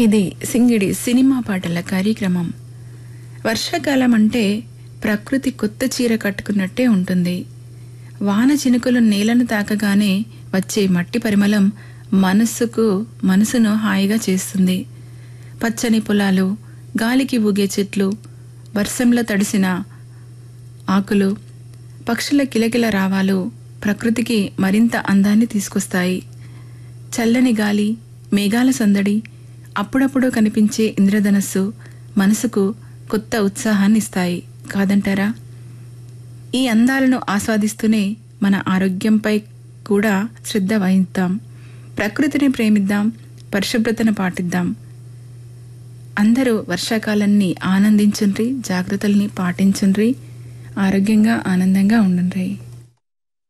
ఇది సింగిడి సినిమా పాటల కార్యక్రమం వర్షాకాలం అంటే ప్రకృతి కొత్త చీర కట్టుకున్నట్టే ఉంటుంది వాన చినుకులు నేలను తాకగానే వచ్చే మట్టి పరిమళం మనస్సుకు మనసును హాయిగా చేస్తుంది పచ్చని పొలాలు గాలికి ఊగే చెట్లు వర్షంలో తడిసిన ఆకులు పక్షుల కిలకిల రావాలు ప్రకృతికి మరింత అందాన్ని తీసుకొస్తాయి చల్లని గాలి మేఘాల సందడి అప్పుడప్పుడు కనిపించే ఇంద్రధనస్సు మనసుకు కొత్త ఉత్సాహాన్ని ఇస్తాయి కాదంటారా ఈ అందాలను ఆస్వాదిస్తూనే మన ఆరోగ్యంపై కూడా శ్రద్ధ వహిద్దాం ప్రకృతిని ప్రేమిద్దాం పరిశుభ్రతను పాటిద్దాం అందరూ వర్షాకాలాన్ని ఆనందించండి జాగ్రత్తల్ని పాటించండి ఆరోగ్యంగా ఆనందంగా ఉండండి